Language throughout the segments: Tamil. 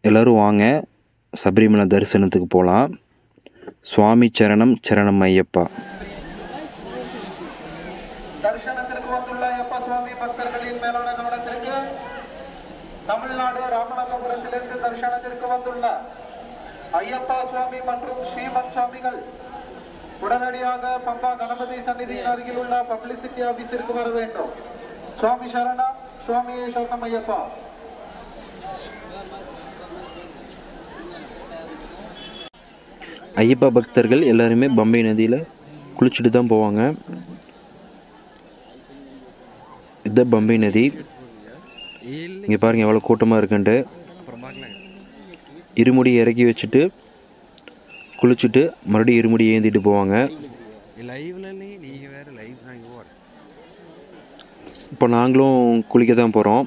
எல்லோரும் வாங்க சபரிமலை தரிசனத்துக்கு போகலாம் சுவாமி சரணம் சரணம் ஐயப்பா தரிசனத்திற்கு வந்துள்ள ஐயப்ப சுவாமி பக்தர்களின் மேலான கவனத்திற்கு தமிழ்நாடு ராமநாதபுரத்திலிருந்து தரிசனத்திற்கு வந்துள்ள ஐயப்பா சுவாமி மற்றும் ஸ்ரீமத் சுவாமிகள் உடனடியாக பம்பா கணபதி சந்நிதியின் அருகில் உள்ள பப்ளிசிட்டி ஆபீஸிற்கு வர வேண்டும் சுவாமி சரணம் சுவாமியே சரணம் ஐயப்பா ஐயப்பா பக்தர்கள் எல்லாருமே பம்பை நதியில் குளிச்சுட்டு தான் போவாங்க இதுதான் பம்பை நதி இங்கே பாருங்கள் எவ்வளோ கூட்டமாக இருக்குன்ட்டு இருமுடி இறக்கி வச்சுட்டு குளிச்சுட்டு மறுபடியும் இருமுடி ஏந்திட்டு போவாங்க லைவ்லி நீங்கள் வேறு லைவ் நான் ஓர் இப்போ நாங்களும் குளிக்க தான் போகிறோம்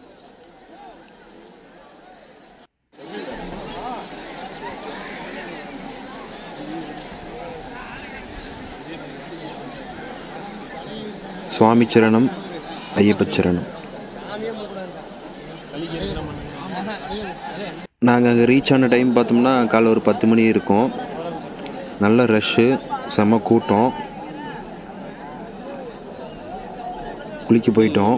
சுவாமி சரணம் ஐயப்ப சரணம் நாங்கள் அங்கே ரீச் ஆன டைம் பார்த்தோம்னா காலை ஒரு பத்து மணி இருக்கும் நல்ல ரஷ்ஷு செம்ம கூட்டம் குளிக்க போயிட்டோம்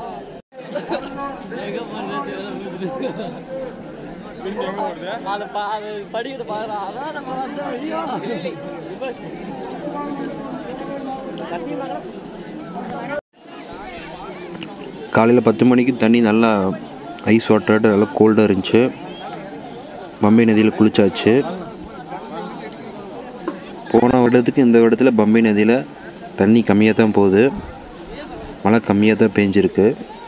அது பா அது படிக்கிட்டு பாக்குறா அதான் நம்ம வந்து ஐயோ காலையில் பத்து மணிக்கு தண்ணி நல்லா ஐஸ் வாட்டர் நல்லா கோல்டாக இருந்துச்சு பம்பை நதியில் குளிச்சாச்சு போன வருடத்துக்கு இந்த வருடத்தில் பம்பை நதியில் தண்ணி கம்மியாக தான் போகுது மழை கம்மியாக தான் பேஞ்சிருக்கு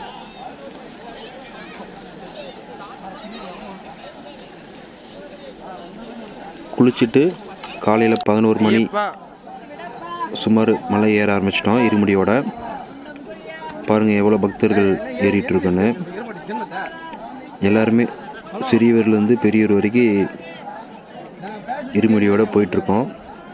குளிச்சுட்டு காலையில் பதினோரு மணி சுமார் மலை ஏற ஆரம்பிச்சிட்டோம் இருமுடியோட பாருங்கள் எவ்வளோ பக்தர்கள் ஏறிட்டு இருக்குன்னு எல்லாருமே சிறியவர்லேருந்து பெரியவர் வரைக்கும் இருமுடியோட போயிட்டுருக்கோம்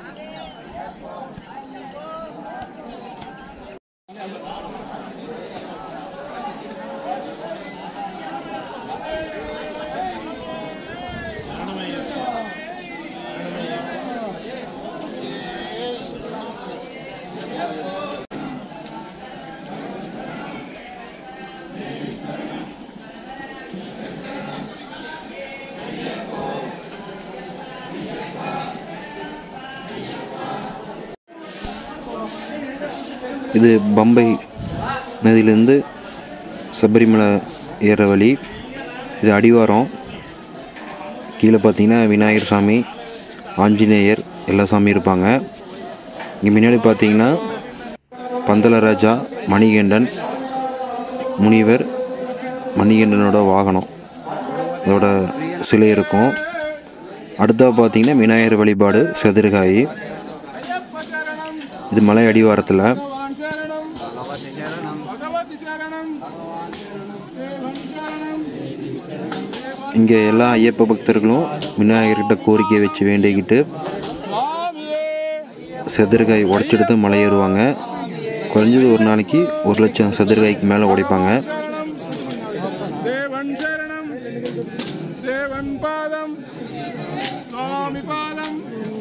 இது பம்பை நதியிலேருந்து சபரிமலை ஏற வழி இது அடிவாரம் கீழே பார்த்தீங்கன்னா விநாயகர் சாமி ஆஞ்சநேயர் எல்லா சாமியும் இருப்பாங்க இங்கே முன்னாடி பார்த்தீங்கன்னா பந்தலராஜா மணிகண்டன் முனிவர் மணிகண்டனோட வாகனம் இதோட சிலை இருக்கும் அடுத்தது பார்த்தீங்கன்னா விநாயகர் வழிபாடு செதிர்காயி இது மலை அடிவாரத்தில் இங்கே எல்லா ஐயப்ப பக்தர்களும் விநாயகர்கிட்ட கோரிக்கை வச்சு வேண்டிக்கிட்டு செதற்காய் உடைச்சிட்டு தான் மலை ஏறுவாங்க குறைஞ்சது ஒரு நாளைக்கு ஒரு லட்சம் செதற்காய்க்கு மேலே உடைப்பாங்க தேவன் சரணம் தேவன் பாதம் சுவாமி பாதம்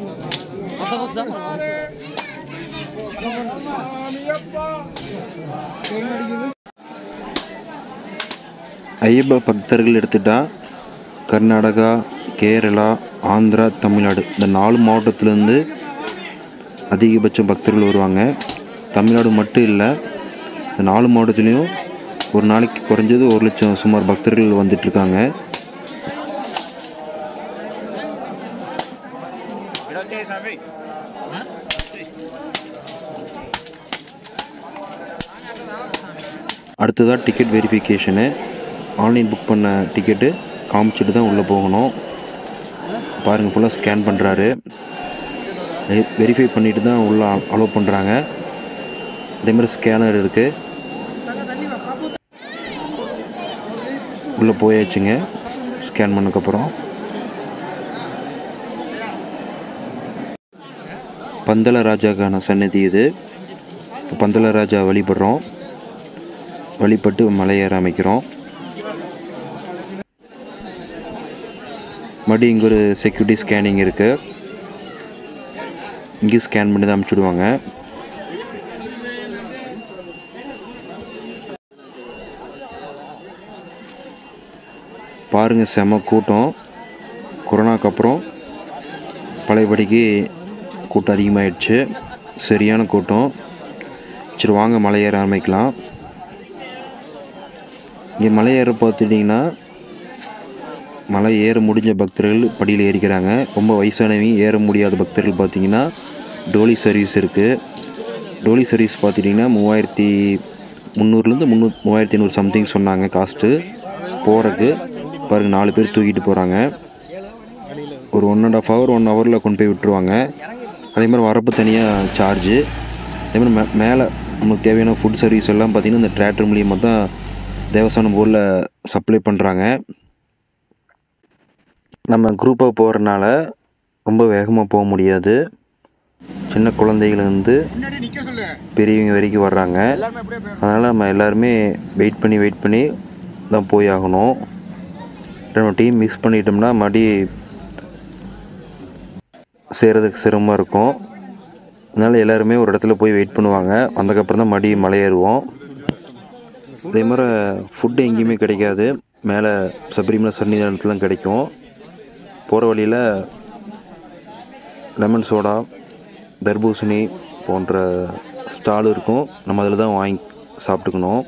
ஐயப்ப பக்தர்கள் எடுத்துட்டா கர்நாடகா கேரளா ஆந்திரா தமிழ்நாடு இந்த நாலு மாவட்டத்துலேருந்து அதிகபட்ச பக்தர்கள் வருவாங்க தமிழ்நாடு மட்டும் இல்லை இந்த நாலு மாவட்டத்துலேயும் ஒரு நாளைக்கு குறைஞ்சது ஒரு லட்சம் சுமார் பக்தர்கள் வந்துட்டுருக்காங்க அடுத்ததாக டிக்கெட் வெரிஃபிகேஷனு ஆன்லைன் புக் பண்ண டிக்கெட்டு காமிச்சிட்டு தான் உள்ளே போகணும் பாருங்கள் ஃபுல்லாக ஸ்கேன் பண்ணுறாரு வெரிஃபை பண்ணிட்டு தான் உள்ளே அலோவ் பண்ணுறாங்க அதே மாதிரி ஸ்கேனர் இருக்குது உள்ளே போயாச்சுங்க ஸ்கேன் பண்ணக்கப்புறம் பந்தல ராஜாக்கான சன்னதி இது பந்தல ராஜா வழிபடுறோம் வழிபட்டு மலை ஏற அமைக்கிறோம் மறுபடியும் இங்கே ஒரு செக்யூரிட்டி ஸ்கேனிங் இருக்குது இங்கேயும் ஸ்கேன் பண்ணி தான் அனுப்பிச்சுடுவாங்க பாருங்கள் செம கூட்டம் கொரோனாக்கு அப்புறம் பழையபடிக்கு கூட்டம் அதிகமாகிடுச்சு சரியான கூட்டம் சரி வாங்க மலை ஏற ஆரம்பிக்கலாம் இங்கே மலை ஏற பார்த்துட்டிங்கன்னா மலை ஏற முடிஞ்ச பக்தர்கள் படியில் ஏறிக்கிறாங்க ரொம்ப வயசானவங்க ஏற முடியாத பக்தர்கள் பார்த்தீங்கன்னா டோலி சர்வீஸ் இருக்குது டோலி சர்வீஸ் பார்த்துட்டிங்கன்னா மூவாயிரத்தி முந்நூறுலேருந்து முந்நூறு மூவாயிரத்தி ஐநூறு சம்திங் சொன்னாங்க காஸ்ட்டு போகிறதுக்கு பாருங்கள் நாலு பேர் தூக்கிட்டு போகிறாங்க ஒரு one and half hour one ஹவரில் கொண்டு போய் விட்டுருவாங்க அதே மாதிரி வரப்பு தனியாக சார்ஜு அதே மாதிரி மே மேலே நமக்கு தேவையான ஃபுட் சர்வீஸ் எல்லாம் பார்த்திங்கன்னா இந்த டிராக்டர் மூலியமாக தான் தேவஸ்தானம் போர்டில் சப்ளை பண்ணுறாங்க நம்ம குரூப்பாக போகிறனால ரொம்ப வேகமாக போக முடியாது சின்ன குழந்தைகள்லேருந்து பெரியவங்க வரைக்கும் வர்றாங்க அதனால் நம்ம எல்லாருமே வெயிட் பண்ணி வெயிட் பண்ணி தான் போய் ஆகணும் நம்ம டீம் மிஸ் பண்ணிட்டோம்னா மறுபடி செய்கிறதுக்கு சிரமமாக இருக்கும் அதனால் எல்லாருமே ஒரு இடத்துல போய் வெயிட் பண்ணுவாங்க வந்ததுக்கப்புறம் தான் மறுபடி மலை ஏறுவோம் அதே மாதிரி ஃபுட்டு எங்கேயுமே கிடைக்காது மேலே சபரிமலை சன்னிதானத்துலாம் கிடைக்கும் போகிற வழியில் லெமன் சோடா தர்பூசணி போன்ற ஸ்டால் இருக்கும் நம்ம அதில் தான் வாங்கி சாப்பிட்டுக்கணும்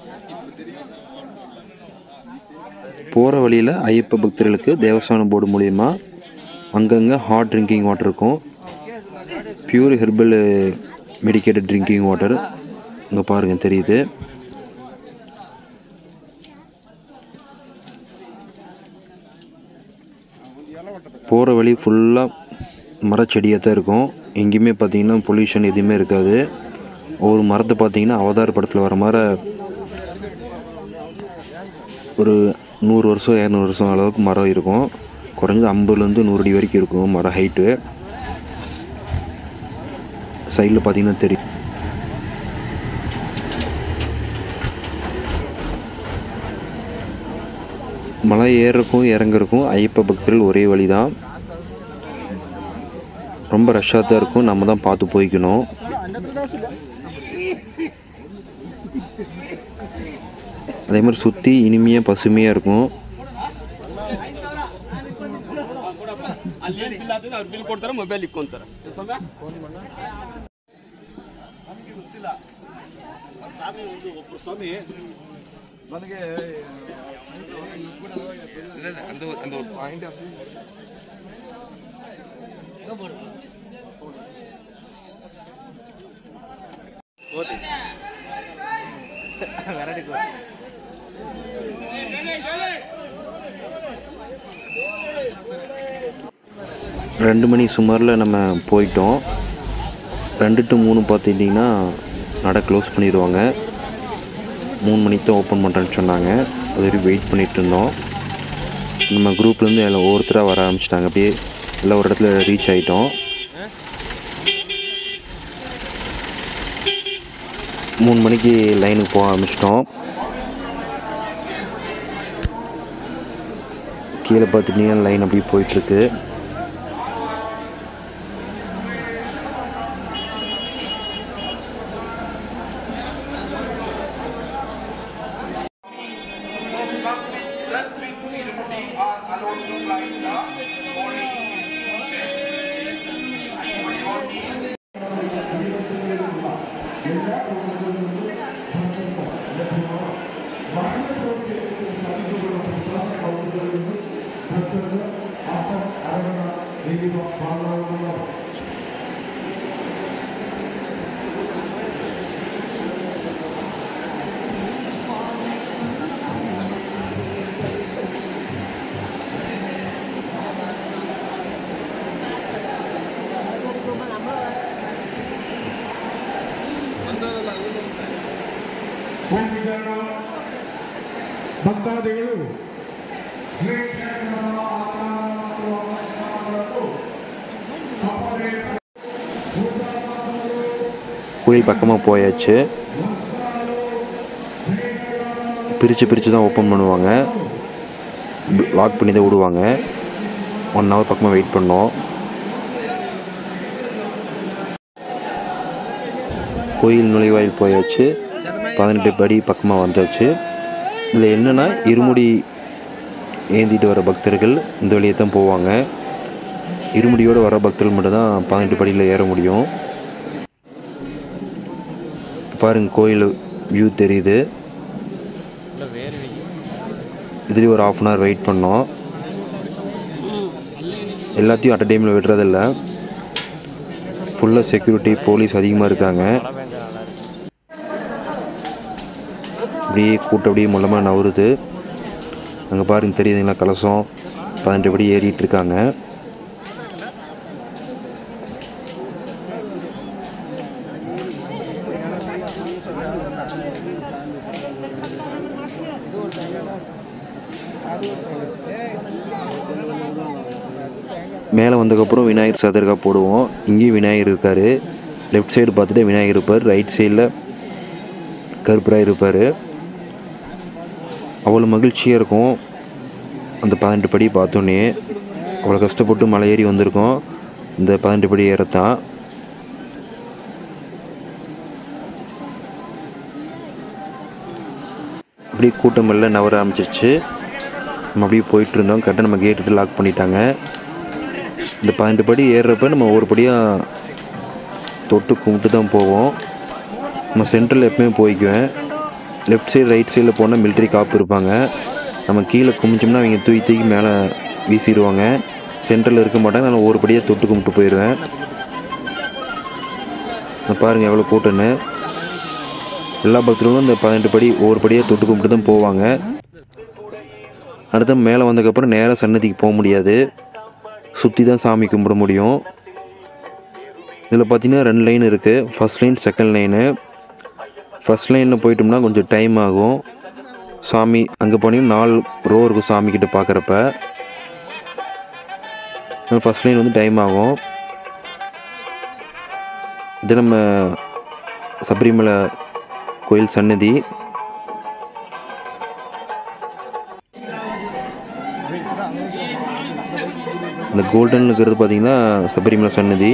போகிற வழியில் ஐயப்ப பக்தர்களுக்கு தேவஸ்தானம் போர்டு மூலிமா அங்கங்கே ஹாட் ட்ரிங்கிங் வாட்டர் இருக்கும் pure herbal medicated drinking water இங்கே பாருங்கள் தெரியுது போகிற வழி ஃபுல்லாக மரச்செடியாக தான் இருக்கும் எங்கேயுமே பார்த்தீங்கன்னா பொல்யூஷன் எதுவுமே இருக்காது ஒவ்வொரு மரத்தை பார்த்தீங்கன்னா அவதார் படத்தில் வர மாதிரி ஒரு நூறு வருஷம் இரநூறு வருஷம் அளவுக்கு மரம் இருக்கும் குறைஞ்சது ஐம்பதுலேருந்து நூறு அடி வரைக்கும் இருக்கும் மரம் ஹைட்டு சைடில் பார்த்தீங்கன்னா தெரியும் மலை ஏறக்கும் இறங்குறக்கும் ஐயப்ப பக்தர்கள் ஒரே வழி தான் ரொம்ப ரஷ்ஷாக தான் இருக்கும் நம்ம தான் பார்த்து போய்க்கணும் அதே மாதிரி சுற்றி இனிமையாக பசுமையாக இருக்கும் ಅಲ್ಲಿ ಏನ್ ಬಿಲ್ ಆಗ್ತದೆ ಅವ್ರು ಬಿಲ್ ಕೊಡ್ತಾರೆ ಮೊಬೈಲ್ ಇಕ್ಕೊಂತಾರೆ அந்த ஒரு அந்த ஒரு பாயிண்ட் ரெண்டு மணி சுமாரில் நம்ம போயிட்டோம் ரெண்டு டு மூணு பார்த்துட்டிங்கன்னா நடை க்ளோஸ் பண்ணிடுவாங்க மூணு மணிக்கு தான் ஓப்பன் பண்ணுறேன்னு சொன்னாங்க அது வரைக்கும் வெயிட் பண்ணிட்டு இருந்தோம் நம்ம குரூப்லேருந்து எல்லாம் ஒவ்வொருத்தராக வர ஆரம்பிச்சிட்டாங்க அப்படியே எல்லாம் ஒரு இடத்துல ரீச் ஆகிட்டோம் மூணு மணிக்கு லைனுக்கு போக ஆரம்பிச்சிட்டோம் கீழே பார்த்துட்டிங்கன்னா லைன் அப்படியே போயிட்டுருக்கு ಭೂಮಿಜನ ಭಕ್ತಾದಿಗಳು கோயில் பக்கமாக போயாச்சு பிரித்து பிரித்து தான் ஓப்பன் பண்ணுவாங்க லாக் பண்ணி தான் விடுவாங்க ஒன் ஹவர் பக்கமாக வெயிட் பண்ணோம் கோயில் நுழைவாயில் போயாச்சு பதினெட்டு படி பக்கமாக வந்தாச்சு இதில் என்னென்னா இருமுடி ஏந்திட்டு வர பக்தர்கள் இந்த வழியை தான் போவாங்க இருமுடியோடு வர பக்தர்கள் மட்டும்தான் பதினெட்டு படியில் ஏற முடியும் பாருங்க கோயில் வியூ தெரியுது இதுலேயும் ஒரு ஆஃப் அன் ஹவர் வெயிட் பண்ணோம் எல்லாத்தையும் அட் டைமில் விடுறதில்ல ஃபுல்லாக செக்யூரிட்டி போலீஸ் அதிகமாக இருக்காங்க அப்படியே கூட்டம் அப்படியே மூலமாக நவருது அங்கே பாருங்க தெரியுதுங்களா கலசம் பதினெட்டு படி ஏறிட்டு இருக்காங்க மேலே வந்ததுக்கப்புறம் விநாயகர் சதுரகா போடுவோம் இங்கேயும் விநாயகர் இருக்கார் லெஃப்ட் சைடு பார்த்துட்டு விநாயகர் இருப்பார் ரைட் சைடில் கருப்பராக இருப்பார் அவ்வளோ மகிழ்ச்சியாக இருக்கும் அந்த பதினெட்டு படி பார்த்தோன்னே அவ்வளோ கஷ்டப்பட்டு மலை ஏறி வந்திருக்கோம் இந்த பதினெட்டு படி ஏறத்தான் அப்படியே கூட்டம் எல்லாம் நவர ஆரம்பிச்சிருச்சு நம்ம அப்படியே போயிட்டு இருந்தோம் கரெக்டாக நம்ம கேட்டு லாக் பண்ணிட்டாங்க இந்த பதினெட்டு படி ஏறுறப்ப நம்ம ஒரு படியாக தொட்டு கும்பிட்டு தான் போவோம் நம்ம சென்ட்ரல் எப்பயுமே போய்க்குவேன் லெஃப்ட் சைடு ரைட் சைடில் போனால் மிலிட்ரி காப்பு இருப்பாங்க நம்ம கீழே குமிச்சோம்னா அவங்க தூக்கி தூக்கி மேலே வீசிடுவாங்க சென்ட்ரலில் இருக்க மாட்டாங்க நான் ஒரு படியாக தொட்டு கும்பிட்டு போயிடுவேன் இங்க பாருங்க எவ்வளோ கூட்டம்னு எல்லா பக்தர்களும் இந்த பதினெட்டு படி ஒவ்வொரு படியாக தொட்டு கும்பிட்டு தான் போவாங்க அடுத்து மேலே வந்ததுக்கப்புறம் நேராக சன்னதிக்கு போக முடியாது சுற்றி தான் சாமி கும்பிட முடியும் இதில் பார்த்தீங்கன்னா ரெண்டு லைன் இருக்குது first line second line first லைனில் போயிட்டோம்னா கொஞ்சம் டைம் ஆகும் சாமி அங்கே போனீங்கன்னா நாலு ரோ இருக்கும் சாமி கிட்ட பார்க்குறப்ப ஃபர்ஸ்ட் லைன் வந்து டைம் ஆகும் இது நம்ம சபரிமலை கோயில் சன்னதி இந்த கோல்டன் இருக்கிறது பார்த்தீங்கன்னா சபரிமலை சன்னதி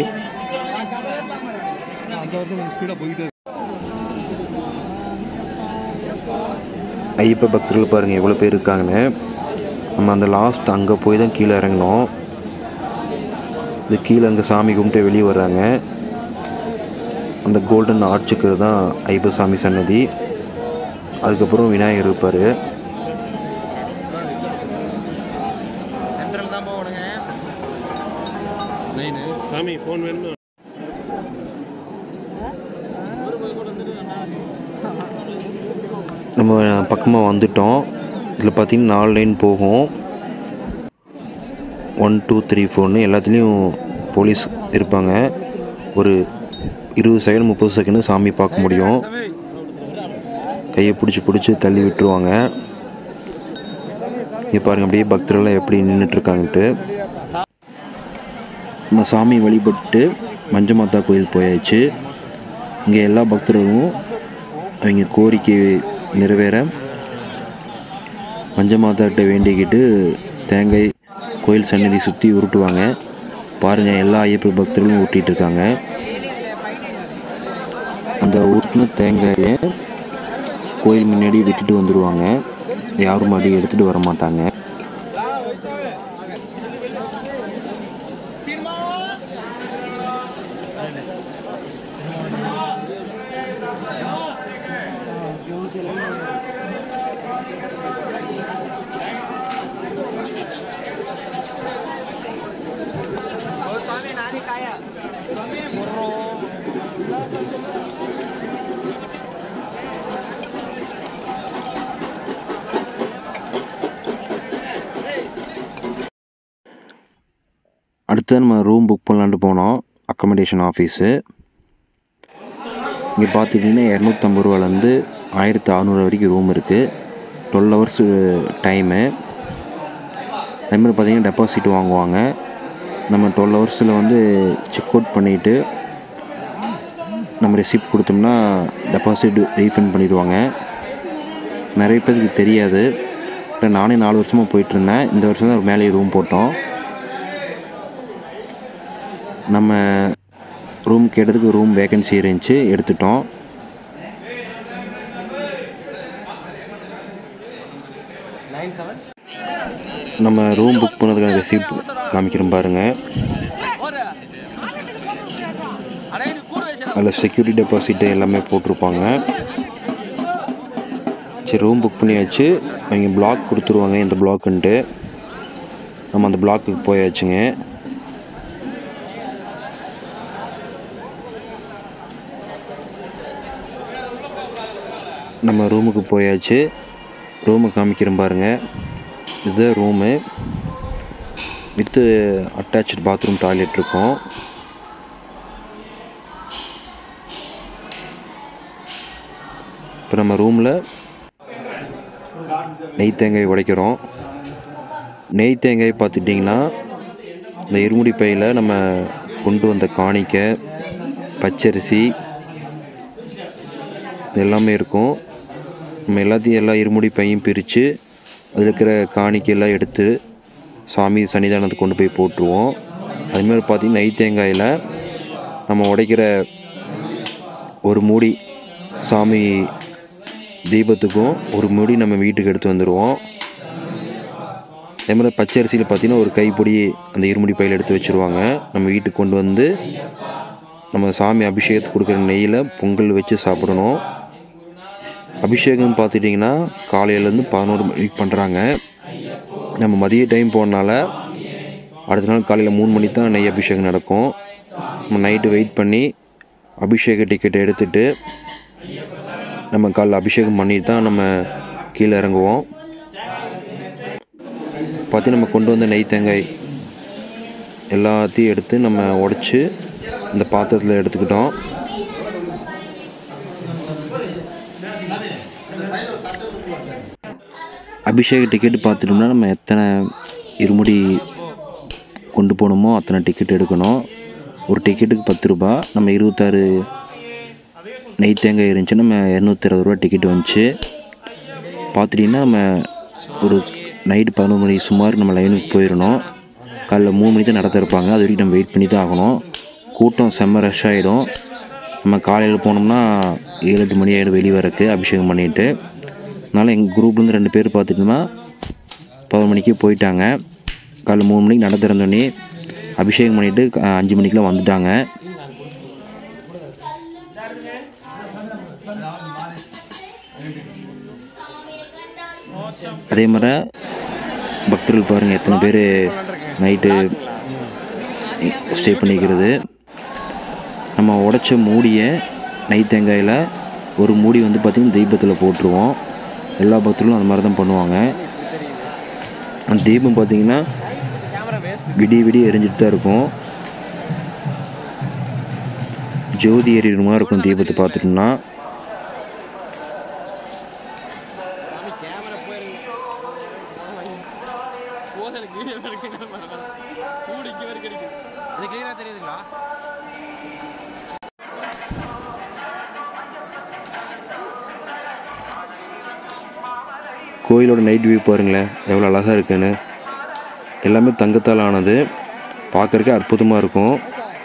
ஐயப்ப பக்தர்கள் பாருங்கள் எவ்வளோ பேர் இருக்காங்கன்னு நம்ம அந்த லாஸ்ட் அங்கே போய் தான் கீழே இறங்கினோம் இது கீழே அங்கே சாமி கும்பிட்டு வெளியே வர்றாங்க அந்த கோல்டன் ஆர்ச்சுக்கு தான் ஐயப்ப சாமி சன்னதி அதுக்கப்புறம் விநாயகர் இருப்பார் சென்ட்ரல் தான் போகணுங்க லைனு சாமி ஃபோன் வேணுமா நம்ம பக்கமாக வந்துட்டோம் இதில் பார்த்தீங்கன்னா நாலு லைன் போகும் ஒன் டூ த்ரீ ஃபோர்னு எல்லாத்துலேயும் போலீஸ் இருப்பாங்க ஒரு இருபது செகண்ட் முப்பது செகண்ட் சாமி பார்க்க முடியும் கையை பிடிச்சி பிடிச்சி தள்ளி விட்டுருவாங்க இங்கே பாருங்க அப்படியே பக்தர்கள்லாம் எப்படி நின்றுட்டுருக்காங்கன்ட்டு நம்ம சாமி வழிபட்டு மஞ்சமாத்தா கோயில் போயாச்சு இங்கே எல்லா பக்தர்களும் அவங்க கோரிக்கை நிறைவேற மஞ்சமாதாட்ட வேண்டிக்கிட்டு தேங்காய் கோயில் சன்னதி சுற்றி உருட்டுவாங்க பாருங்கள் எல்லா ஐயப்ப பக்தர்களும் ஊட்டிகிட்டு இருக்காங்க அந்த ஊட்டின தேங்காயை கோயில் முன்னாடி விட்டுட்டு வந்துடுவாங்க யாரும் மறுபடியும் எடுத்துகிட்டு வர மாட்டாங்க அடுத்து நம்ம ரூம் புக் பண்ணலான்ட்டு போனோம் அக்கமடேஷன் ஆஃபீஸு இங்கே பார்த்துக்கிட்டிங்கன்னா இரநூத்தம்பது ரூபாலேருந்து ஆயிரத்தி அறநூறு வரைக்கும் ரூம் இருக்குது டுவெல் ஹவர்ஸ் டைமு அதேமாதிரி பார்த்தீங்கன்னா டெபாசிட் வாங்குவாங்க நம்ம டுவெல் ஹவர்ஸில் வந்து செக் அவுட் பண்ணிவிட்டு நம்ம ரெசிப்ட் கொடுத்தோம்னா டெபாசிட் ரீஃபண்ட் பண்ணிடுவாங்க நிறைய பேருக்கு தெரியாது இல்லை நானே நாலு வருஷமாக போயிட்டுருந்தேன் இந்த வருஷம் தான் மேலே ரூம் போட்டோம் நம்ம ரூம் கேட்டதுக்கு ரூம் வேகன்சி இருந்துச்சு எடுத்துட்டோம் நம்ம ரூம் புக் பண்ணதுக்கான ரெசிப்ட் காமிக்கிறோம் பாருங்கள் அடே நீ கூட வச்சு அதில் செக்யூரிட்டி டெபாசிட் எல்லாமே போட்டிருப்பாங்க சரி ரூம் புக் பண்ணியாச்சு அவங்க பிளாக் கொடுத்துருவாங்க இந்த பிளாக்குன்ட்டு நம்ம அந்த பிளாக்குக்கு போயாச்சுங்க நம்ம ரூமுக்கு போயாச்சு ரூமை காமிக்கிறேன் பாருங்கள் இதுதான் room with attached bathroom toilet இருக்கும் இப்போ நம்ம ரூமில் நெய் தேங்காய் உடைக்கிறோம் நெய் தேங்காய் பார்த்துட்டிங்கன்னா இந்த இருமுடி பையில் நம்ம கொண்டு வந்த காணிக்க பச்சரிசி இது எல்லாமே இருக்கும் நம்ம எல்லாத்தையும் எல்லா இருமுடி பையும் பிரித்து அதில் இருக்கிற காணிக்கையெல்லாம் எடுத்து சாமி சன்னிதானத்துக்கு கொண்டு போய் போட்டுருவோம் அதுமாதிரி பார்த்திங்கன்னா நெய் தேங்காயில் நம்ம உடைக்கிற ஒரு மூடி சாமி தீபத்துக்கும் ஒரு மூடி நம்ம வீட்டுக்கு எடுத்து வந்துடுவோம் அதே மாதிரி பச்சை அரிசியில் பார்த்தீங்கன்னா ஒரு கைப்பிடி அந்த இருமுடி பையில் எடுத்து வச்சுருவாங்க நம்ம வீட்டுக்கு கொண்டு வந்து நம்ம சாமி அபிஷேகத்துக்கு கொடுக்குற நெய்யில் பொங்கல் வச்சு சாப்பிடணும் அபிஷேகம் பார்த்துட்டிங்கன்னா காலையிலேருந்து பதினோரு மணிக்கு பண்ணுறாங்க நம்ம மதிய டைம் போனனால அடுத்த நாள் காலையில் மூணு மணிக்கு தான் நெய் அபிஷேகம் நடக்கும் நம்ம நைட்டு வெயிட் பண்ணி அபிஷேக டிக்கெட் எடுத்துகிட்டு நம்ம காலைல அபிஷேகம் பண்ணிட்டு தான் நம்ம கீழே இறங்குவோம் பார்த்து நம்ம கொண்டு வந்த நெய் தேங்காய் எல்லாத்தையும் எடுத்து நம்ம உடச்சி இந்த பாத்திரத்தில் எடுத்துக்கிட்டோம் அபிஷேக டிக்கெட் பார்த்துட்டோம்னா நம்ம எத்தனை இருமுடி கொண்டு போகணுமோ அத்தனை டிக்கெட் எடுக்கணும் ஒரு டிக்கெட்டுக்கு பத்து ரூபா நம்ம இருபத்தாறு நெய் தேங்காய் இருந்துச்சு நம்ம இரநூத்தி இருபது ரூபா டிக்கெட் வந்துச்சு பார்த்துட்டிங்கன்னா நம்ம ஒரு நைட்டு பதினொரு மணி சுமார் நம்ம லைனுக்கு போயிடணும் காலைல மூணு மணி தான் நடத்த இருப்பாங்க அது வரைக்கும் நம்ம வெயிட் பண்ணி தான் ஆகணும் கூட்டம் செம்ம ரஷ் ஆகிடும் நம்ம காலையில் போனோம்னா ஏழு எட்டு மணி ஆகிடும் வெளியே வரக்கு அபிஷேகம் பண்ணிவிட்டு அதனால் எங்கள் குரூப்லேருந்து ரெண்டு பேர் பார்த்துட்டோம்னா பதினொரு மணிக்கு போயிட்டாங்க காலைல மூணு மணிக்கு நட திறந்தோடனே அபிஷேகம் பண்ணிவிட்டு அஞ்சு மணிக்கெலாம் வந்துட்டாங்க அதே மாதிரி பக்தர்கள் பாருங்கள் எத்தனை பேர் நைட்டு ஸ்டே பண்ணிக்கிறது நம்ம உடைச்ச மூடியை நெய் தேங்காயில் ஒரு மூடி வந்து பார்த்திங்கன்னா தீபத்தில் போட்டுருவோம் எல்லா பக்தர்களும் அந்த மாதிரி தான் பண்ணுவாங்க அந்த தீபம் பார்த்திங்கன்னா விடிய விடிய எரிஞ்சிட்டு தான் இருக்கும் ஜோதி எரியுற மாதிரி இருக்கும் தீபத்தை பார்த்துட்டோம்னா போதலுக்கு வீடியோ எடுக்கணும் கூடு இங்கே வரைக்கும் கிடைக்கும் இது கிளியராக தெரியுதுங்களா கோயிலோட நைட் வியூ பாருங்களேன் எவ்வளோ அழகாக இருக்குன்னு எல்லாமே தங்கத்தால் ஆனது பார்க்குறக்கே அற்புதமாக இருக்கும்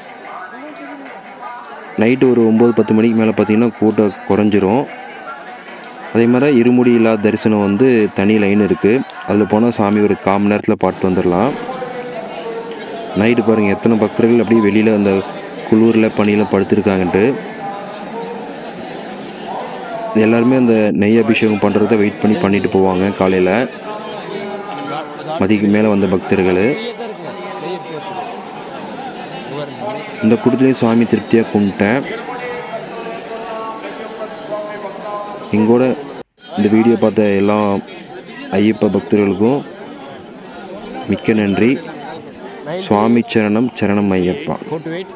நைட்டு ஒரு ஒம்பது பத்து மணிக்கு மேலே பார்த்தீங்கன்னா கூட்டம் குறைஞ்சிரும் அதே மாதிரி இருமுடி இல்லாத தரிசனம் வந்து தனி லைன் இருக்குது அதில் போனால் சாமி ஒரு கால் மணி நேரத்தில் பாட்டு வந்துடலாம் நைட்டு பாருங்கள் எத்தனை பக்தர்கள் அப்படியே வெளியில் அந்த குளூரில் பனியில் படுத்திருக்காங்கன்ட்டு எல்லாருமே அந்த நெய் அபிஷேகம் பண்ணுறத வெயிட் பண்ணி பண்ணிட்டு போவாங்க காலையில் மதிக்கு மேலே வந்த பக்தர்கள் இந்த குடுத்துலேயும் சுவாமி திருப்தியாக கும்பிட்டேன் எங்கூட இந்த வீடியோ பார்த்த எல்லா ஐயப்ப பக்தர்களுக்கும் மிக்க நன்றி சுவாமி சரணம் சரணம் ஐயப்பா ஃபோர்ட்டு வெயிட்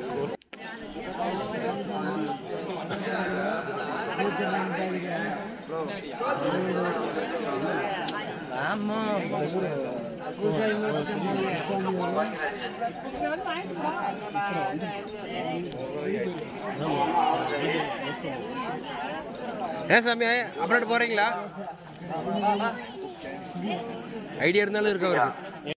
ஏன் சாமி அப்புறம் போறீங்களா ஐடியா இருந்தாலும் இருக்கு அவருக்கு